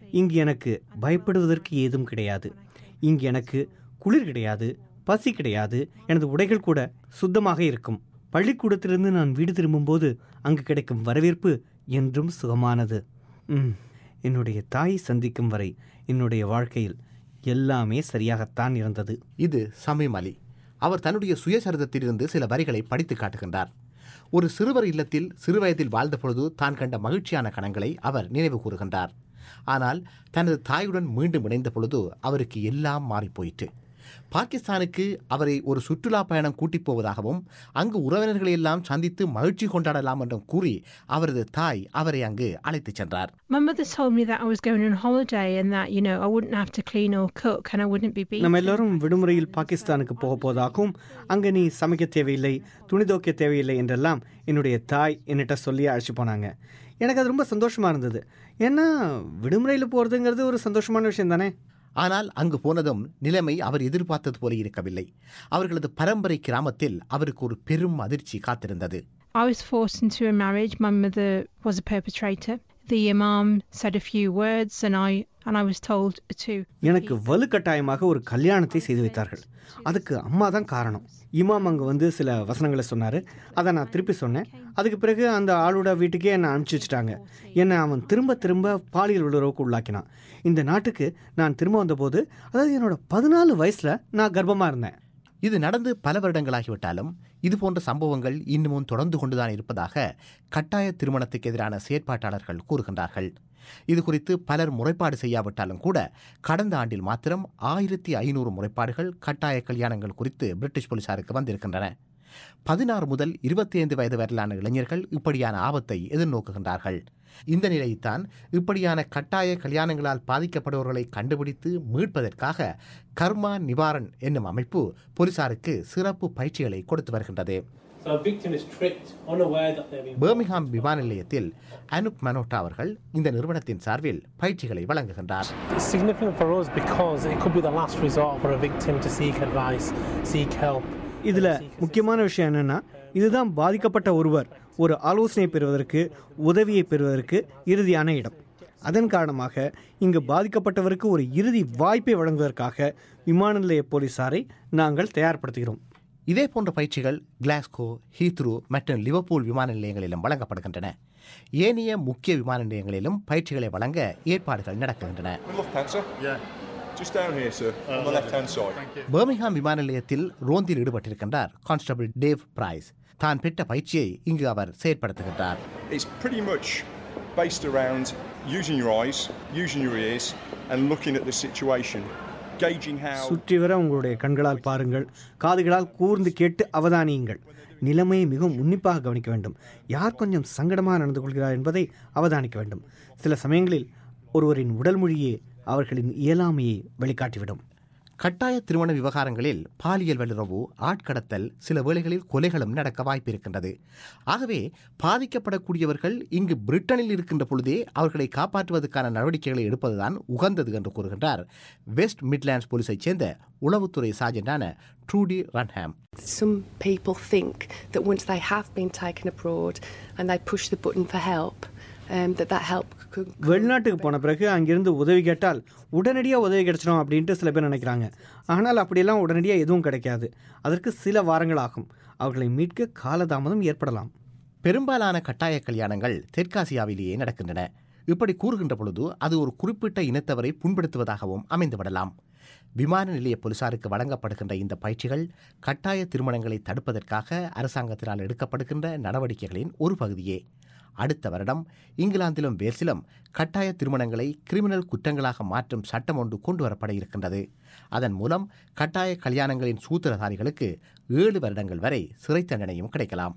இங்கு எனக்கு பயப்படுவதற்கு ஏதும் கிடையாது இங்கு எனக்கு குளிர் கிடையாது பசி கிடையாது எனது உடைகள் கூட சுத்தமாக இருக்கும் பள்ளிக்கூடத்திலிருந்து நான் வீடு திரும்பும்போது அங்கு கிடைக்கும் வரவேற்பு என்றும் சுகமானது ம், என்னுடைய தாயை சந்திக்கும் வரை என்னுடைய வாழ்க்கையில் எல்லாமே சரியாகத்தான் இருந்தது இது சமீம் அலி அவர் தன்னுடைய சுயசரிதத்திலிருந்து சில வரிகளை படித்து காட்டுகின்றார் ஒரு சிறுவர் இல்லத்தில் சிறுவயதில் வாழ்ந்தபொழுது தான் கண்ட மகிழ்ச்சியான கணங்களை அவர் நினைவு கூறுகின்றார் ஆனால் தனது தாயுடன் மீண்டும் இணைந்த பொழுது அவருக்கு எல்லாம் மாறிப்போயிற்று பாகிஸ்தானுக்கு அவரை ஒரு சுற்றுலா பயணம் கூட்டிப் போவதாகவும் அங்கு உறவினர்களை எல்லாம் சந்தித்து மகிழ்ச்சி கொண்டாடலாம் என்றும் கூறி அவரது தாய் அவரை அங்கு அழைத்துச் சென்றார் My mother told me that I was going on holiday and that, you know, I wouldn't have to clean or cook and I wouldn't be beaten. நம்ம எல்லாரும் விடுமுறையில் பாகிஸ்தானுக்கு போக போவதாகவும் அங்கே நீ சமைக்க தேவையில்லை துணி துவைக்க தேவையில்லை என்றெல்லாம் என்னுடைய தாய் என்னிட்ட சொல்லி அழைச்சி போனாங்க எனக்கு அது ரொம்ப சந்தோஷமா இருந்தது ஏன்னா விடுமுறையில் போகிறதுங்கிறது ஒரு சந்தோஷமான விஷயம் தானே ஆனால் அங்கு போனதும் நிலைமை அவர் எதிர்பார்த்தது போல இருக்கவில்லை அவர்களது பரம்பரை கிராமத்தில் அவருக்கு ஒரு பெரும் அதிர்ச்சி காத்திருந்தது I was forced into a marriage. My mother was a perpetrator. The imam said a few words and I and I was told to எனக்கு வலுக்கட்டாயமாக ஒரு கல்யாணத்தை செய்து வைத்தார்கள் அதுக்கு அம்மா தான் காரணம் இமாம் அங்கே வந்து சில வசனங்களை சொன்னார் அதை நான் திருப்பி சொன்னேன் அதுக்கு பிறகு அந்த ஆளோட வீட்டுக்கே என்னை அனுப்பிச்சி வச்சுட்டாங்க என்னை அவன் திரும்ப திரும்ப பாலியல் உணர்வுக்கு உள்ளாக்கினான் இந்த நாட்டுக்கு நான் திரும்ப வந்தபோது அதாவது என்னோட பதினாலு வயசில் நான் கர்ப்பமாக இருந்தேன் இது நடந்து பல வருடங்களாகிவிட்டாலும் இது போன்ற சம்பவங்கள் இன்னமும் தொடர்ந்து கொண்டுதான் இருப்பதாக கட்டாய திருமணத்துக்கு எதிரான செயற்பாட்டாளர்கள் கூறுகின்றார்கள் இது குறித்து பலர் முறைப்பாடு செய்யாவிட்டாலும் கூட கடந்த ஆண்டில் மாத்திரம் ஆயிரத்தி ஐநூறு முறைப்பாடுகள் கட்டாய கல்யாணங்கள் குறித்து பிரிட்டிஷ் போலீசாருக்கு வந்திருக்கின்றன பதினாறு முதல் இருபத்தி ஐந்து வயது வரையிலான இளைஞர்கள் இப்படியான ஆபத்தை எதிர்நோக்குகின்றார்கள் இந்த நிலையைத்தான் இப்படியான கட்டாய கல்யாணங்களால் பாதிக்கப்படுபவர்களை கண்டுபிடித்து மீட்பதற்காக கர்மா நிவாரண் என்னும் அமைப்பு போலீசாருக்கு சிறப்பு பயிற்சிகளை கொடுத்து வருகின்றது So a victim is tricked, unaware that they're being Birmingham விமான நிலையத்தில் அனுப் மனோட்டா அவர்கள் இந்த நிறுவனத்தின் சார்பில் பயிற்சிகளை வழங்குகின்றார் It's significant for us because it could be the last resort for a victim to seek advice, seek help. இதில் முக்கியமான விஷயம் என்னென்னா இதுதான் பாதிக்கப்பட்ட ஒருவர் ஒரு ஆலோசனை பெறுவதற்கு உதவியை பெறுவதற்கு இறுதியான இடம் அதன் காரணமாக இங்கு பாதிக்கப்பட்டவருக்கு ஒரு இறுதி வாய்ப்பை வழங்குவதற்காக விமான நிலைய போலீசாரை நாங்கள் தயார்படுத்துகிறோம் இதே போன்ற பயிற்சிகள் கிளாஸ்கோ ஹீத்ரூ மற்றும் லிவர்பூல் விமான நிலையங்களிலும் வழங்கப்படுகின்றன ஏனைய முக்கிய விமான நிலையங்களிலும் பயிற்சிகளை வழங்க ஏற்பாடுகள் நடக்கின்றன Lufthansa? Yeah. Just down here, sir, on the left hand side. Birmingham விமான நிலையத்தில் ரோந்தில் ஈடுபட்டிருக்கின்றார் கான்ஸ்டபிள் டேவ் பிரைஸ் தான் பெற்ற பயிற்சியை இங்கு அவர் செயற்படுத்துகின்றார் It's pretty much based around using your eyes, using your ears, and looking at the situation, gauging how. சுற்றி வர உங்களுடைய கண்களால் பாருங்கள் காதுகளால் கூர்ந்து கேட்டு அவதானியுங்கள் நிலைமையை மிகவும் உன்னிப்பாக கவனிக்க வேண்டும் யார் கொஞ்சம் சங்கடமாக நடந்து கொள்கிறார் என்பதை அவதானிக்க வேண்டும் சில சமயங்களில் ஒருவரின் உடல் மொழியே அவர்களின் இயலாமையை வெளிக்காட்டிவிடும் கட்டாய திருமண விவகாரங்களில் பாலியல் வல்லுறவு ஆட்கடத்தல் சில வேளைகளில் கொலைகளும் நடக்க வாய்ப்பிருக்கின்றது ஆகவே பாதிக்கப்படக்கூடியவர்கள் இங்கு பிரிட்டனில் இருக்கின்ற பொழுதே அவர்களை காப்பாற்றுவதற்கான நடவடிக்கைகளை எடுப்பதுதான் உகந்தது என்று கூறுகின்றார் வெஸ்ட் மிட்லாண்ட்ஸ் போலீஸைச் சேர்ந்த உளவுத்துறை சார்ஜென்டான ட்ரூடி ரன்ஹாம் Some people think that once they have been taken abroad and they push the button for help, um, that that help could. வெளிநாட்டுக்கு போன பிறகு அங்கிருந்து உதவி கேட்டால் உடனடியாக உதவி கிடைச்சிடும் அப்படின்ட்டு சில பேர் நினைக்கிறாங்க ஆனால் அப்படியெல்லாம் உடனடியாக எதுவும் கிடைக்காது அதற்கு சில வாரங்கள் ஆகும் அவர்களை மீட்க காலதாமதம் ஏற்படலாம் பெரும்பாலான கட்டாய கல்யாணங்கள் தெற்காசியாவிலேயே நடக்கின்றன இப்படி கூறுகின்ற பொழுது அது ஒரு குறிப்பிட்ட இனத்தவரை புண்படுத்துவதாகவும் அமைந்துவிடலாம் விமான நிலைய போலீசாருக்கு வழங்கப்படுகின்ற இந்த பயிற்சிகள் கட்டாய திருமணங்களை தடுப்பதற்காக அரசாங்கத்தினால் எடுக்கப்படுகின்ற நடவடிக்கைகளின் ஒரு பகுதியே அடுத்த வருடம் இங்கிலாந்திலும் வேல்ஸிலும் கட்டாய திருமணங்களை கிரிமினல் குற்றங்களாக மாற்றும் சட்டம் ஒன்று கொண்டு வரப்பட இருக்கின்றது அதன் மூலம் கட்டாய கல்யாணங்களின் சூத்திரதாரிகளுக்கு ஏழு வருடங்கள் வரை சிறை தண்டனையும் கிடைக்கலாம்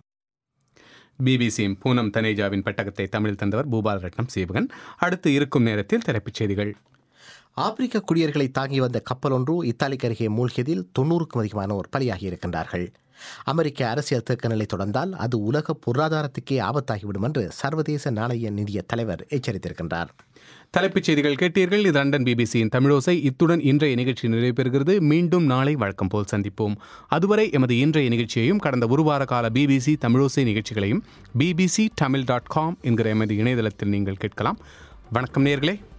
பிபிசியின் பூனம் தனேஜாவின் பெட்டகத்தை தமிழில் தந்தவர் பூபால் ரட்னம் சீவகன் அடுத்து இருக்கும் நேரத்தில் தலைப்புச் செய்திகள் ஆப்பிரிக்க குடியர்களை தாங்கி வந்த கப்பல் ஒன்று இத்தாலிக்கு அருகே மூழ்கியதில் தொன்னூறுக்கும் அதிகமானோர் பலியாகி இருக்கின்றார்கள் அமெரிக்க அரசியல் தேக்க நிலை தொடர்ந்தால் அது உலக பொருளாதாரத்துக்கே ஆபத்தாகிவிடும் என்று சர்வதேச நாணய நிதிய தலைவர் எச்சரித்திருக்கின்றார் தலைப்புச் செய்திகள் கேட்டீர்கள் இது லண்டன் பிபிசியின் தமிழோசை இத்துடன் இன்றைய நிகழ்ச்சி நிறைவு பெறுகிறது மீண்டும் நாளை வழக்கம் போல் சந்திப்போம் அதுவரை எமது இன்றைய நிகழ்ச்சியையும் கடந்த ஒரு வார கால பிபிசி தமிழோசை நிகழ்ச்சிகளையும் பிபிசி தமிழ் டாட் காம் என்கிற எமது இணையதளத்தில் நீங்கள் கேட்கலாம் வணக்கம் நேர்களே